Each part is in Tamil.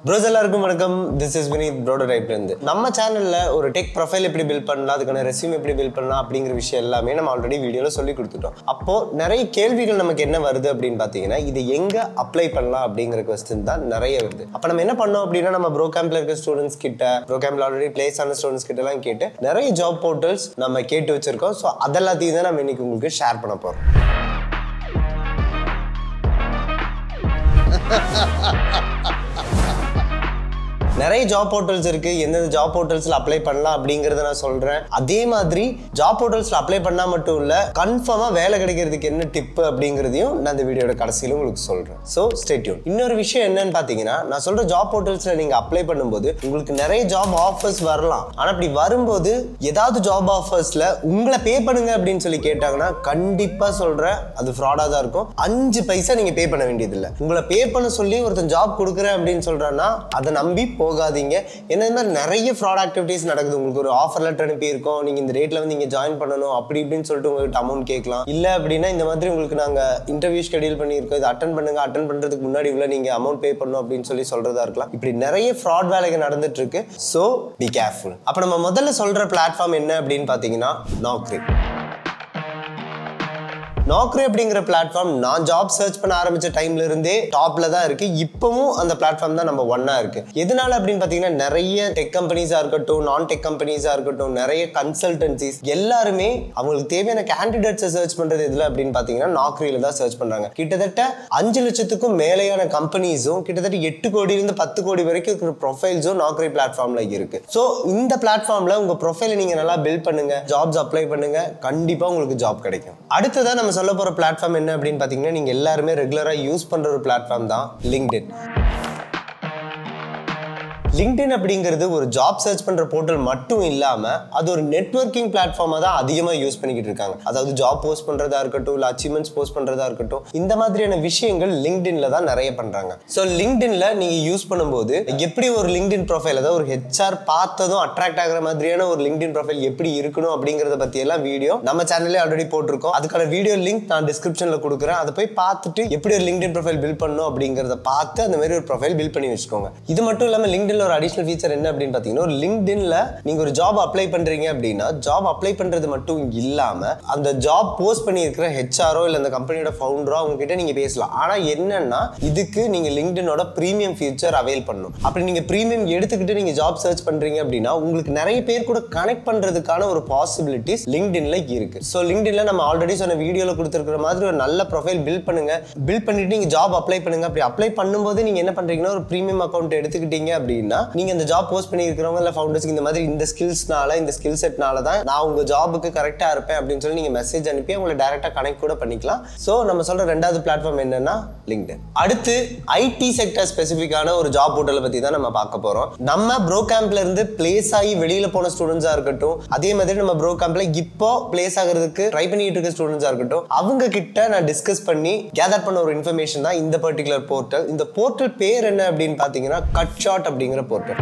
ப்ரோஸ் எல்லாருக்கும் வணக்கம் திஸ் இஸ் வினீத் ப்ரோடோடைப்ல இருந்து நம்ம சேனல்ல ஒரு டெக் ப்ரொஃபைல் எப்படி பில்ட் பண்ணலாம் அதுக்கான ரெஸ்யூம் எப்படி பில்ட் பண்ணலாம் அப்படிங்கிற விஷயம் எல்லாமே நம்ம ஆல்ரெடி வீடியோல சொல்லி கொடுத்துட்டோம் அப்போ நிறைய கேள்விகள் நமக்கு என்ன வருது அப்படின்னு பார்த்தீங்கன்னா இது எங்க அப்ளை பண்ணலாம் அப்படிங்கிற கொஸ்டின் தான் நிறைய வருது அப்போ நம்ம என்ன பண்ணோம் அப்படின்னா நம்ம ப்ரோ கேம்ப்ல இருக்க ஸ்டூடெண்ட்ஸ் கிட்ட ப்ரோ கேம்ப்ல ஆல்ரெடி பிளேஸ் ஆன ஸ்டூடெண்ட்ஸ் கிட்ட எல்லாம் கேட்டு நிறைய ஜாப் போர்ட்டல்ஸ் நம்ம கேட்டு வச்சிருக்கோம் ஸோ அதெல்லாத்தையும் தான் நம்ம இன்னைக்கு உங்களுக்கு ஷேர் பண்ண போறோம் நிறைய ஜாப் போர்ட்டல்ஸ் இருக்கு எந்தெந்த ஜாப் போர்ட்டல்ஸ்ல அப்ளை பண்ணலாம் அப்படிங்கறத நான் சொல்றேன் அதே மாதிரி ஜாப் போர்ட்டல்ஸ்ல அப்ளை பண்ணா மட்டும் இல்ல கன்ஃபார்மா வேலை கிடைக்கிறதுக்கு என்ன டிப் அப்படிங்கறதையும் நான் இந்த வீடியோட கடைசியில உங்களுக்கு சொல்றேன் ஸோ ஸ்டேட்யூன் இன்னொரு விஷயம் என்னன்னு பாத்தீங்கன்னா நான் சொல்ற ஜாப் போர்ட்டல்ஸ்ல நீங்க அப்ளை பண்ணும்போது உங்களுக்கு நிறைய ஜாப் ஆஃபர்ஸ் வரலாம் ஆனா அப்படி வரும்போது ஏதாவது ஜாப் ஆஃபர்ஸ்ல உங்களை பே பண்ணுங்க அப்படின்னு சொல்லி கேட்டாங்கன்னா கண்டிப்பா சொல்றேன் அது ஃப்ராடா தான் இருக்கும் அஞ்சு பைசா நீங்க பே பண்ண வேண்டியது இல்ல உங்களை பே பண்ண சொல்லி ஒருத்தன் ஜாப் கொடுக்குறேன் அப்படின்னு சொல்றான்னா அதை நம்பி போகாதீங்க ஏன்னா இந்த மாதிரி நிறைய ஃப்ராட் ஆக்டிவிட்டீஸ் நடக்குது உங்களுக்கு ஒரு ஆஃபர் லெட்டர் அனுப்பி இருக்கோம் நீங்க இந்த ரேட்ல வந்து இங்க ஜாயின் பண்ணணும் அப்படி இப்படின்னு சொல்லிட்டு உங்ககிட்ட அமௌண்ட் கேட்கலாம் இல்ல அப்படின்னா இந்த மாதிரி உங்களுக்கு நாங்க இன்டர்வியூ ஷெடியூல் பண்ணியிருக்கோம் இது அட்டன் பண்ணுங்க அட்டன் பண்றதுக்கு முன்னாடி உள்ள நீங்க அமௌண்ட் பே பண்ணணும் அப்படின்னு சொல்லி சொல்றதா இருக்கலாம் இப்படி நிறைய ஃப்ராட் வேலைகள் நடந்துட்டு இருக்கு ஸோ பி கேர்ஃபுல் அப்ப நம்ம முதல்ல சொல்ற பிளாட்ஃபார்ம் என்ன அப்படின்னு பாத்தீங்கன்னா நாக்ரி நாக்ரி அப்படிங்கிற பிளாட்ஃபார்ம் நான் ஜாப் சர்ச் பண்ண ஆரம்பிச்ச டைம்ல இருந்தே டாப்ல தான் இருக்கு இப்பவும் அந்த பிளாட்ஃபார்ம் தான் நம்ம ஒன்னா இருக்கு எதனால அப்படின்னு பாத்தீங்கன்னா நிறைய டெக் கம்பெனிஸா இருக்கட்டும் நான் டெக் கம்பெனிஸா இருக்கட்டும் நிறைய கன்சல்டன்சிஸ் எல்லாருமே அவங்களுக்கு தேவையான கேண்டிடேட்ஸை சர்ச் பண்றது எதுல அப்படின்னு பாத்தீங்கன்னா நாக்ரியில தான் சர்ச் பண்றாங்க கிட்டத்தட்ட அஞ்சு லட்சத்துக்கும் மேலையான கம்பெனிஸும் கிட்டத்தட்ட எட்டு கோடியிலிருந்து பத்து கோடி வரைக்கும் இருக்கிற ப்ரொஃபைல்ஸும் நாக்ரி பிளாட்ஃபார்ம்ல இருக்கு ஸோ இந்த பிளாட்ஃபார்ம்ல உங்க ப்ரொஃபைலை நீங்க நல்லா பில்ட் பண்ணுங்க ஜாப்ஸ் அப்ளை பண்ணுங்க கண்டிப்பா உங்களுக்கு ஜாப் கிடைக்கும் அடுத்ததான் நம்ம சொல்ல போற பிளாட்ஃபார்ம் என்ன அப்படின்னு பாத்தீங்கன்னா நீங்க எல்லாருமே ரெகுலரா யூஸ் பண்ற ஒரு பிளாட்ஃபார்ம் தான் லிங்க்டின் லிங்க்டின் அப்படிங்கிறது ஒரு ஜாப் சர்ச் பண்ற போர்ட்டல் மட்டும் இல்லாம அது ஒரு நெட்வொர்க்கிங் பிளாட்ஃபார்மா தான் அதிகமா யூஸ் பண்ணிக்கிட்டு இருக்காங்க அதாவது ஜாப் போஸ்ட் பண்றதா இருக்கட்டும் இல்ல அச்சீவ்மெண்ட்ஸ் போஸ்ட் பண்றதா இருக்கட்டும் இந்த மாதிரியான விஷயங்கள் லிங்க்டின்ல தான் நிறைய பண்றாங்க ஸோ லிங்க்டின்ல நீங்க யூஸ் பண்ணும்போது எப்படி ஒரு லிங்க்டின் ப்ரொஃபைல் அதாவது ஒரு ஹெச்ஆர் பார்த்ததும் அட்ராக்ட் ஆகிற மாதிரியான ஒரு லிங்க்டின் ப்ரொஃபைல் எப்படி இருக்கணும் அப்படிங்கறத பத்தி எல்லாம் வீடியோ நம்ம சேனல்லே ஆல்ரெடி போட்டிருக்கோம் அதுக்கான வீடியோ லிங்க் நான் டிஸ்கிரிப்ஷன்ல கொடுக்குறேன் அதை போய் பார்த்துட்டு எப்படி ஒரு லிங்க்டின் ப்ரொஃபைல் பில்ட் பண்ணணும் அப்படிங்கறத பார்த்து அந்த மாதிரி ஒரு ப்ரொஃபைல் பில்ட் பண்ணி வச்சுக்கோங்க இது மட்டும் இல்லாம லிங்க்டின்ல ஒரு அடிஷனல் ஃபீச்சர் என்ன அப்படின்னு பார்த்தீங்கன்னா ஒரு லிங்க்டின்ல நீங்க ஒரு ஜாப் அப்ளை பண்றீங்க அப்படின்னா ஜாப் அப்ளை பண்றது மட்டும் இல்லாம அந்த ஜாப் போஸ்ட் பண்ணி இருக்கிற ஹெச்ஆரோ இல்ல அந்த கம்பெனியோட ஃபவுண்டரோ அவங்க கிட்ட நீங்க பேசலாம் ஆனா என்னன்னா இதுக்கு நீங்க லிங்க்டினோட ப்ரீமியம் ஃபீச்சர் அவைல் பண்ணணும் அப்படி நீங்க ப்ரீமியம் எடுத்துக்கிட்டு நீங்க ஜாப் சர்ச் பண்றீங்க அப்படின்னா உங்களுக்கு நிறைய பேர் கூட கனெக்ட் பண்றதுக்கான ஒரு பாசிபிலிட்டிஸ் லிங்க்டின்ல இருக்கு ஸோ லிங்க்டின்ல நம்ம ஆல்ரெடி சொன்ன வீடியோல கொடுத்துருக்கிற மாதிரி ஒரு நல்ல ப்ரொஃபைல் பில்ட் பண்ணுங்க பில்ட் பண்ணிட்டு நீங்க ஜாப் அப்ளை பண்ணுங்க அப்படி அப்ளை பண்ணும்போது நீங்க என்ன பண்றீங்கன்னா ஒரு ப்ரீமியம் அக்கௌண்ட் எடுத்துக்கிட்டீங்க அப்படின்னா நீங்க அந்த ஜாப் போஸ்ட் பண்ணி இருக்கிறவங்க இல்லை ஃபவுண்டர்ஸ்க்கு இந்த மாதிரி இந்த ஸ்கில்ஸ்னால இந்த ஸ்கில் செட்னால தான் நான் உங்க ஜாபுக்கு கரெக்டா இருப்பேன் அப்படின்னு சொல்லி நீங்க மெசேஜ் அனுப்பி அவங்களை டேரக்டா கனெக்ட் கூட பண்ணிக்கலாம் ஸோ நம்ம சொல்ற ரெண்டாவது பிளாட்ஃபார்ம் என்னன்னா லிங்க்டின் அடுத்து ஐடி செக்டர் ஸ்பெசிஃபிக்கான ஒரு ஜாப் போர்ட்டலை பத்தி தான் நம்ம பார்க்க போறோம் நம்ம ப்ரோ கேம்ப்ல இருந்து பிளேஸ் ஆகி வெளியில போன ஸ்டூடெண்ட்ஸா இருக்கட்டும் அதே மாதிரி நம்ம ப்ரோ கேம்ப்ல இப்போ பிளேஸ் ஆகிறதுக்கு ட்ரை பண்ணிட்டு இருக்க ஸ்டூடெண்ட்ஸா இருக்கட்டும் அவங்க கிட்ட நான் டிஸ்கஸ் பண்ணி கேதர் பண்ண ஒரு இன்ஃபர்மேஷன் தான் இந்த பர்டிகுலர் போர்ட்டல் இந்த போர்ட்டல் பேர் என்ன அப்படின்னு பாத்தீங்கன்னா கட் ஷாட் அப்படிங்கிற போர்ட்டல்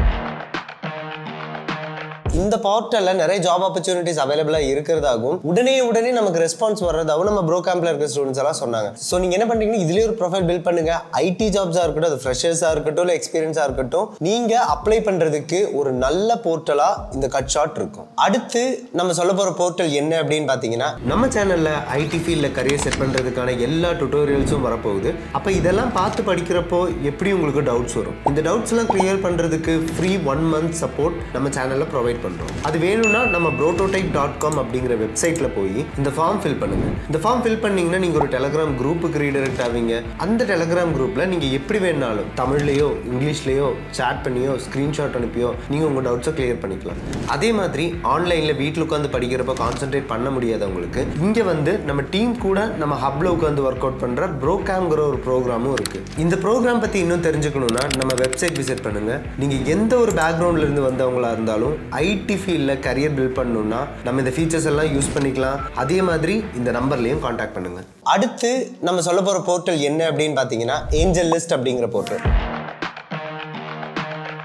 இந்த போர்ட்டலில் நிறைய ஜாப் ஆப்பர்ச்சுனிட்டிஸ் அவைலபிளாக இருக்கிறதாகவும் உடனே உடனே நமக்கு ரெஸ்பான்ஸ் வர்றதாகவும் நம்ம ப்ரோ கேம்ப்ல இருக்க ஸ்டூடெண்ட்ஸ் எல்லாம் சொன்னாங்க ஸோ நீங்கள் என்ன பண்ணுறீங்கன்னா இதுலேயே ஒரு ப்ரொஃபைல் பில்ட் பண்ணுங்க ஐடி ஜாப்ஸாக இருக்கட்டும் அது ஃப்ரெஷர்ஸாக இருக்கட்டும் இல்லை எக்ஸ்பீரியன்ஸாக இருக்கட்டும் நீங்கள் அப்ளை பண்ணுறதுக்கு ஒரு நல்ல போர்ட்டலாக இந்த கட் ஷாட் இருக்கும் அடுத்து நம்ம சொல்ல போகிற போர்ட்டல் என்ன அப்படின்னு பார்த்தீங்கன்னா நம்ம சேனலில் ஐடி ஃபீல்டில் கரியர் செட் பண்ணுறதுக்கான எல்லா டுட்டோரியல்ஸும் வரப்போகுது அப்போ இதெல்லாம் பார்த்து படிக்கிறப்போ எப்படி உங்களுக்கு டவுட்ஸ் வரும் இந்த டவுட்ஸ் எல்லாம் கிளியர் பண்ணுறதுக்கு ஃப்ரீ ஒன் மந்த் சப்போர்ட் நம்ம சேனலில் ப்ரொவைட் பண்ணுறோம் அது வேணும்னா நம்ம ப்ரோட்டோடைப் டாட் காம் அப்படிங்கிற வெப்சைட்ல போய் இந்த ஃபார்ம் ஃபில் பண்ணுங்க இந்த ஃபார்ம் ஃபில் பண்ணீங்கன்னா நீங்க ஒரு டெலகிராம் குரூப்புக்கு ரீடைரக்ட் ஆவீங்க அந்த டெலகிராம் குரூப்ல நீங்க எப்படி வேணாலும் தமிழ்லயோ இங்கிலீஷ்லயோ சேட் பண்ணியோ ஸ்கிரீன்ஷாட் அனுப்பியோ நீங்க உங்க டவுட்ஸை கிளியர் பண்ணிக்கலாம் அதே மாதிரி ஆன்லைன்ல வீட்டில் உட்காந்து படிக்கிறப்ப கான்சென்ட்ரேட் பண்ண முடியாதவங்களுக்கு இங்க வந்து நம்ம டீம் கூட நம்ம ஹப்ல உட்காந்து ஒர்க் அவுட் பண்ற ப்ரோகாம்ங்கிற ஒரு ப்ரோக்ராமும் இருக்கு இந்த ப்ரோக்ராம் பத்தி இன்னும் தெரிஞ்சுக்கணும்னா நம்ம வெப்சைட் விசிட் பண்ணுங்க நீங்க எந்த ஒரு பேக்ரவுண்ட்ல இருந்து வந்தவங்களா இருந்தாலும் ஐடி ஃபீல்டில் கரியர் பில்ட் பண்ணணும்னா நம்ம இந்த ஃபீச்சர்ஸ் எல்லாம் யூஸ் பண்ணிக்கலாம் அதே மாதிரி இந்த நம்பர்லையும் காண்டாக்ட் பண்ணுங்க அடுத்து நம்ம சொல்ல போகிற போர்ட்டல் என்ன அப்படின்னு பார்த்தீங்கன்னா ஏஞ்சல் லிஸ்ட் அப்படிங்கிற போர்ட்டல்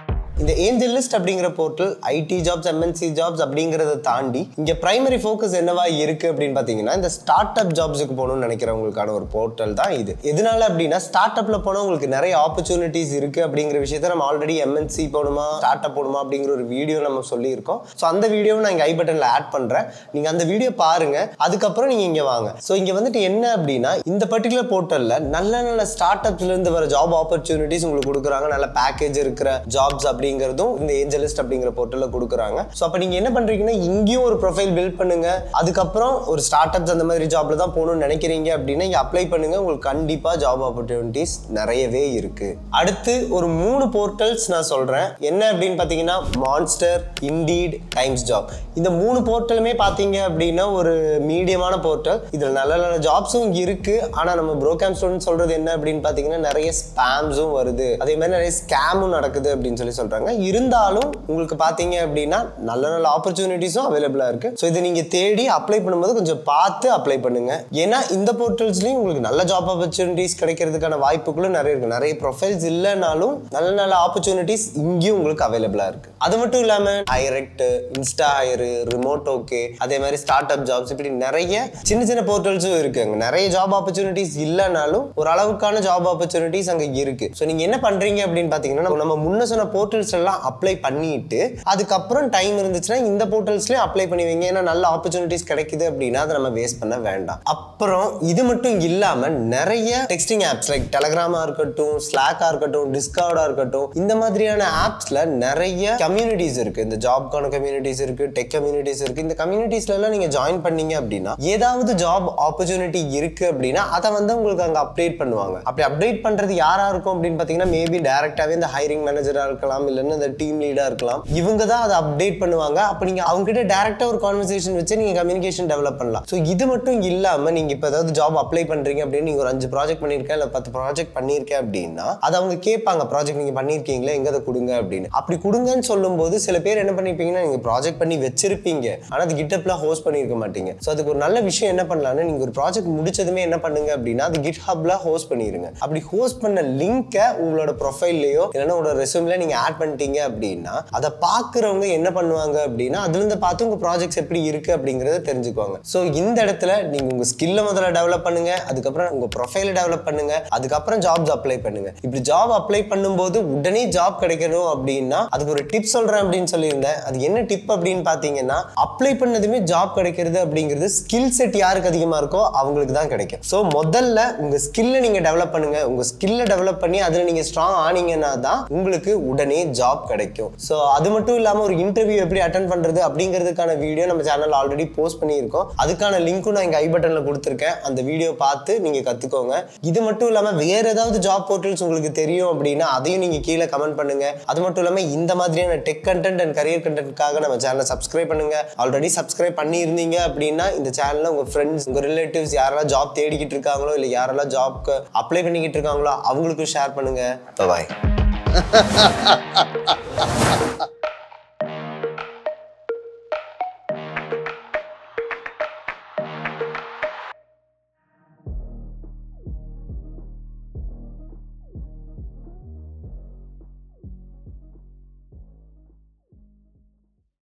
இந்த ஏஞ்சல் லிஸ்ட் அப்படிங்கிற portal IT jobs MNC jobs அப்படிங்கறத தாண்டி இங்க பிரைமரி ஃபோக்கஸ் என்னவா இருக்கு அப்படின்னு பாத்தீங்கன்னா இந்த ஸ்டார்ட் அப் ஜாப்ஸுக்கு போகணும்னு நினைக்கிறவங்களுக்கான ஒரு போர்ட்டல் தான் இது எதனால அப்படின்னா ஸ்டார்ட் அப்ல போனா உங்களுக்கு நிறைய ஆப்பர்ச்சுனிட்டிஸ் இருக்கு அப்படிங்கிற விஷயத்த நம்ம ஆல்ரெடி எம்என்சி போகணுமா ஸ்டார்ட் அப் போகணுமா அப்படிங்கிற ஒரு வீடியோ நம்ம சொல்லியிருக்கோம் ஸோ அந்த வீடியோவை நான் இங்க ஐ பட்டன்ல ஆட் பண்றேன் நீங்க அந்த வீடியோ பாருங்க அதுக்கப்புறம் நீங்க இங்க வாங்க ஸோ இங்க வந்துட்டு என்ன அப்படின்னா இந்த பர்டிகுலர் போர்ட்டல்ல நல்ல நல்ல ஸ்டார்ட் அப்ஸ்ல இருந்து வர ஜாப் ஆப்பர்ச்சுனிட்டிஸ் உங்களுக்கு கொடுக்குறாங்க நல்ல பேக்கேஜ் இருக்கிற ஜாப்ஸ் அப்படிங்கிறதும் இந்த ஏஞ்சலிஸ்ட் அப்படிங்கிற போர்ட்டல்ல கொடுக்குறாங்க ஸோ அப்போ நீங்க என்ன பண்றீங்கன்னா இங்கேயும் ஒரு ப்ரொஃபைல் பில்ட் பண்ணுங்க அதுக்கப்புறம் ஒரு ஸ்டார்ட் அப்ஸ் அந்த மாதிரி ஜாப்ல தான் போகணும்னு நினைக்கிறீங்க அப்படின்னா இங்க அப்ளை பண்ணுங்க உங்களுக்கு கண்டிப்பா ஜாப் ஆப்பர்ச்சுனிட்டிஸ் நிறையவே இருக்கு அடுத்து ஒரு மூணு போர்ட்டல்ஸ் நான் சொல்றேன் என்ன அப்படின்னு பாத்தீங்கன்னா மான்ஸ்டர் இண்டீட் டைம்ஸ் ஜாப் இந்த மூணு போர்ட்டலுமே பாத்தீங்க அப்படின்னா ஒரு மீடியமான போர்ட்டல் இதுல நல்ல நல்ல ஜாப்ஸும் இருக்கு ஆனா நம்ம ப்ரோகாம் ஸ்டூடெண்ட் சொல்றது என்ன அப்படின்னு பாத்தீங்கன்னா நிறைய ஸ்பேம்ஸும் வருது அதே மாதிரி நிறைய ஸ்கேமும் நடக்குது அப்படின்னு சொல்லி சொல்றாங்க இருந்தாலும் உங்களுக்கு பாத்தீங்க அப்படின்னா நல்ல நல்ல ஆப்பர்ச்சுனிட்டிஸும் அவைலபிளா இருக்கு ஸோ இதை நீங்க தேடி அப்ளை பண்ணும்போது கொஞ்சம் பார்த்து அப்ளை பண்ணுங்க ஏன்னா இந்த போர்ட்டல்ஸ்லயும் உங்களுக்கு நல்ல ஜாப் ஆப்பர்ச்சுனிட்டிஸ் கிடைக்கிறதுக்கான வாய்ப்புகளும் நிறைய இருக்கு நிறைய ப்ரொஃபைல்ஸ் இல்லைனாலும் நல்ல நல்ல ஆப்பர்ச்சுனிட்டிஸ் இங்கேயும் உங்களுக்கு அவைலபிளா இருக்கு அது மட்டும் இல்லாம Hirect Instahyre remote okay அதே மாதிரி ஸ்டார்ட் அப் ஜாப்ஸ் இப்படி நிறைய சின்ன சின்ன போர்ட்டல்ஸும் இருக்கு அங்க நிறைய ஜாப் ஆப்பர்ச்சுனிட்டிஸ் இல்லைனாலும் ஒரு அளவுக்கான ஜாப் ஆப்பர்ச்சுனிட்டிஸ் அங்க இருக்கு ஸோ நீங்க என்ன பண்றீங்க அப்படின்னு பாத்தீங்கன்னா நம்ம- நம்ம முன்ன சொன்ன போர்ட்டல்ஸ் எல்லாம் அப்ளை பண்ணிட்டு அதுக்கப்புறம் டைம் இருந்துச்சுன்னா இந்த போர்ட்டல்ஸ்லயும் அப்ளை பண்ணி வைங்க ஏன்னா நல்ல ஆப்பர்ச்சுனிட்டிஸ் கிடைக்குது அப்படின்னா அதை நம்ம வேஸ்ட் பண்ண வேண்டாம் அப்புறம் இது மட்டும் இல்லாம நிறைய டெக்ஸ்டிங் ஆப்ஸ் லைக் டெலகிராமா இருக்கட்டும் ஸ்லாக்கா இருக்கட்டும் டிஸ்கார்டா இருக்கட்டும் இந்த மாதிரியான ஆப்ஸ்ல நிறைய கம்யூனிட்டிஸ் இருக்கு இந்த ஜாப்க்கான கம்யூனிட்டிஸ் இருக்கு டெக் கம்யூனிட்டிஸ் இருக்கு இந்த கம்யூனிட்டிஸ்ல எல்லாம் நீங்க ஜாயின் பண்ணீங்க அப்படின்னா ஏதாவது ஜாப் ஆப்பர்ச்சுனிட்டி இருக்கு அப்படின்னா அதை வந்து உங்களுக்கு அங்க அப்டேட் பண்ணுவாங்க அப்படி அப்டேட் பண்றது யாரா இருக்கும் அப்படின்னு பாத்தீங்கன்னா மேபி டைரக்டாவே இந்த ஹைரிங் மேனேஜரா இருக்கலாம் இல்லைன்னா இந்த டீம் லீடா இருக்கலாம் இவங்க தான் அதை அப்டேட் பண்ணுவாங்க அப்ப நீங்க அவங்க கிட்ட டைரக்டா ஒரு கான்வர்சேஷன் வச்சு நீங்க கம்யூனிகேஷன் டெவலப் பண்ணலாம் ஸோ இது மட்டும் இல்லாம நீங்க இப்ப ஏதாவது ஜாப் அப்ளை பண்றீங்க அப்படின்னு நீங்க ஒரு அஞ்சு ப்ராஜெக்ட் பண்ணிருக்கேன் இல்ல பத்து ப்ராஜெக்ட் பண்ணிருக்கேன் அப்படின்னா அதை அவங்க கேட்பாங்க ப்ராஜெக்ட் நீங்க பண்ணிருக்கீங்களா எங்க அதை கொடுங்க அப்படின்னு அப்படி கொடுங்கன்னு சொல்லும்போது சில பேர் என்ன பண்ணிருப்பீங்கன்னா நீங்க ப்ராஜெக்ட் பண்ணி வச்சிருப்பீங்க ஆனா அது கிட்டப்ல ஹோஸ்ட் பண்ணிருக்க மாட்டீங்க ஸோ அதுக்கு ஒரு நல்ல விஷயம் என்ன பண்ணலாம்னா நீங்க ஒரு ப்ராஜெக்ட் முடிச்சதுமே என்ன பண்ணுங்க அப்படின்னா அது கிட் ஹப்ல ஹோஸ்ட் பண்ணிருங்க அப்படி ஹோஸ்ட் பண்ண லிங்கை உங்களோட ப்ரொஃபைல்லையோ இல்லைன்னா உங்களோட ரெஸ்யூம்ல நீங்க ஆட் பண்ணிட்டீங்க அப்படின்னா அதை பாக்குறவங்க என்ன பண்ணுவாங்க அப்படின்னா அதுல இருந்து பார்த்து உங்க ப்ராஜெக்ட்ஸ் எப்படி இருக்கு அப்படிங்கறத தெரிஞ்சுக்குவாங்க ஸோ இந்த இடத்துல நீங்க உங்க ஸ்கில்ல முதல்ல டெவலப் பண்ணுங்க அதுக்கப்புறம் உங்க ப்ரொஃபைல டெவலப் பண்ணுங்க அதுக்கப்புறம் ஜாப்ஸ் அப்ளை பண்ணுங்க இப்படி ஜாப் அப்ளை பண்ணும்போது உடனே ஜாப் கிடைக்கணும் அப்படின்னா அதுக்கு ஒரு டிப் சொல்றேன் அப்படின்னு சொல்லியிருந்தேன் அது என்ன டிப் அப்படின்னு பாத்தீங்கன்னா அப்ளை பண்ணதுமே ஜாப் கிடைக்கிறது அப்படிங்கிறது ஸ்கில் செட் யாருக்கு அதிகமா இருக்கோ அவங்களுக்கு தான் கிடைக்கும் ஸோ முதல்ல உங்க ஸ்கில்லை நீங்க டெவலப் பண்ணுங்க உங்க ஸ்கில்லை டெவலப் பண்ணி அதுல நீங்க ஸ்ட்ராங் ஆனீங்கன்னா தான் உங்களுக்கு உடனே ஜாப் கிடைக்கும் ஸோ அது மட்டும் இல்லாம ஒரு இன்டர்வியூ எப்படி அட்டன் பண்றது அப்படிங்கிறதுக்கான வீடியோ நம்ம சேனல் ஆல்ரெடி போஸ்ட் பண்ணியிருக்கோம் அதுக்கான லிங்க்கும் நான் இங்க ஐ பட்டன்ல கொடுத்துருக்கேன் அந்த வீடியோ பார்த்து நீங்க கத்துக்கோங்க இது மட்டும் இல்லாம வேற ஏதாவது ஜாப் போர்ட்டல்ஸ் உங்களுக்கு தெரியும் அப்படின்னா அதையும் நீங்க கீழே கமெண்ட் பண்ணுங்க அது மட்டும் இல்லாம இந்த மாதிரியான டெக் கண்டென்ட் அண்ட் கரியர் கண்டென்ட்காக நம்ம சேனலை சப்ஸ்கிரைப் பண்ணுங்க ஆல்ரெடி சப்ஸ்கிரைப் பண்ணியிருந்தீங்க அப்படின்னா இந்த சேனல்ல உங்க ஃப்ரெண்ட்ஸ் உங்க ரிலேட்டிவ்ஸ் யாரெல்லாம் ஜாப் தேடிக்கிட்டு இருக்காங்களோ இல்லை யாரெல்லாம் ஜாப்க்கு அப்ளை பண்ணிக்கிட்டு இருக்காங்களோ அவங்களுக்கும் ஷேர் பண்ணுங்க பாய்